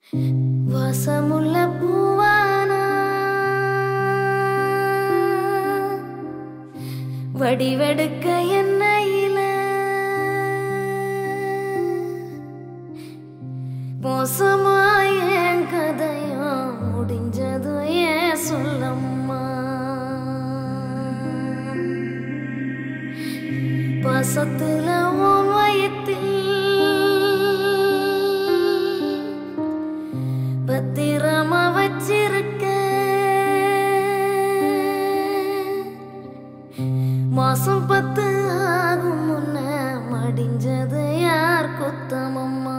வாசமுள்ள பூவானா வடிவெடுக்க என்னையில மோசமாய கதையும் முடிஞ்சது ஏன் சொல்லம்மா பாசத்துல உன் வயத்தில் பத்திரமா வச்சிருக்க மாசம் பத்து ஆகும் முன்ன மடிஞ்சது யார் குத்தமம்மா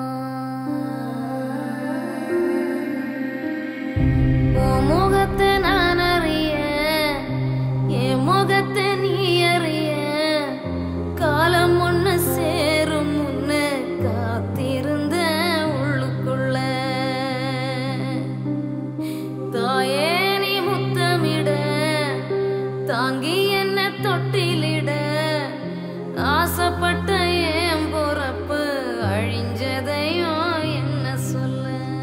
உன் முகத்தை நான் அறிய என் முகத்தை நீ அறிய காலம் ஒண்ணு சேரும் முன்ன காத்திருந்த உள்ளுக்குள்ள தாயே நீ முத்தமிட தாங்கி என்ன தொட்டிலிட ஆசைப்பட்ட என் பொறப்பு அழிஞ்சதையும் என்ன சொல்ல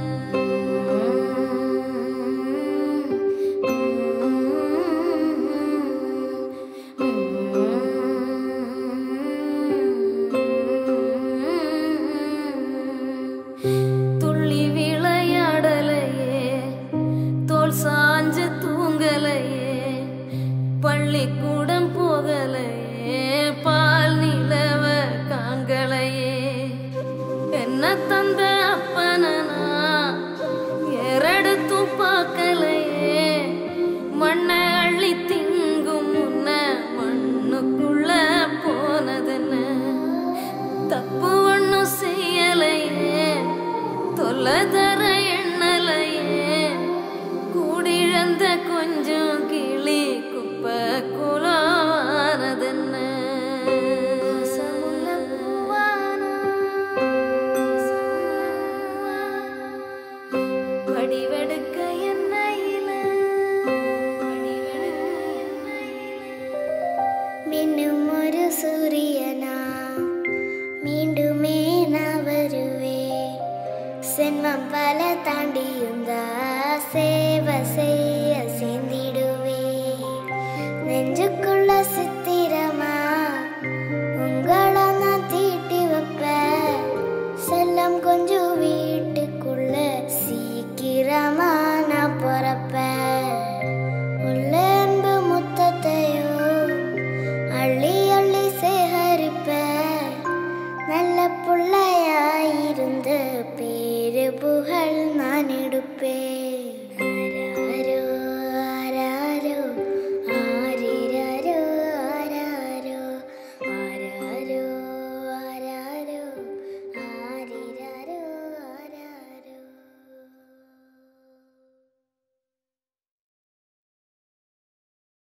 துள்ளி விளையாடலையே தோல் சாஞ்சு தூங்கலையே பள்ளிக்கூடம் போகலையே பால் நிலவ காங்கலையே என்ன தந்த அப்பனனா எரடுத்தும் பார்க்கலையே மண்ணை அள்ளி திங்கும் முன்ன மண்ணுக்குள்ள போனதென்ன தப்பு ஒண்ணும் செய்யலையே தொல்லை தர எண்ணலையே கூடிழந்த கொஞ்சம் கிளி குப்பை குலவானதென்ன வடிவெடுக்க என்னையில வடிவெடுக்க மின்னும் ஒரு சூரியனா மீண்டுமே நான் வருவே சென்மம் பல தாண்டியுந்தா சேவை செய்ய சேர்ந்திடுவே நெஞ்சுக்குள்ள சித்திரமா உங்களை நான் தீட்டி வைப்பேன் செல்லம் கொஞ்சம் வீட்டுக்குள்ள சீக்கிரமா நான் பிறப்பேன் உள்ள அன்பு முத்தத்தையும் அள்ளி அள்ளி சேகரிப்ப நல்ல புள்ளையாயிருந்து பேரு புகழ் நான் எடுப்பேன்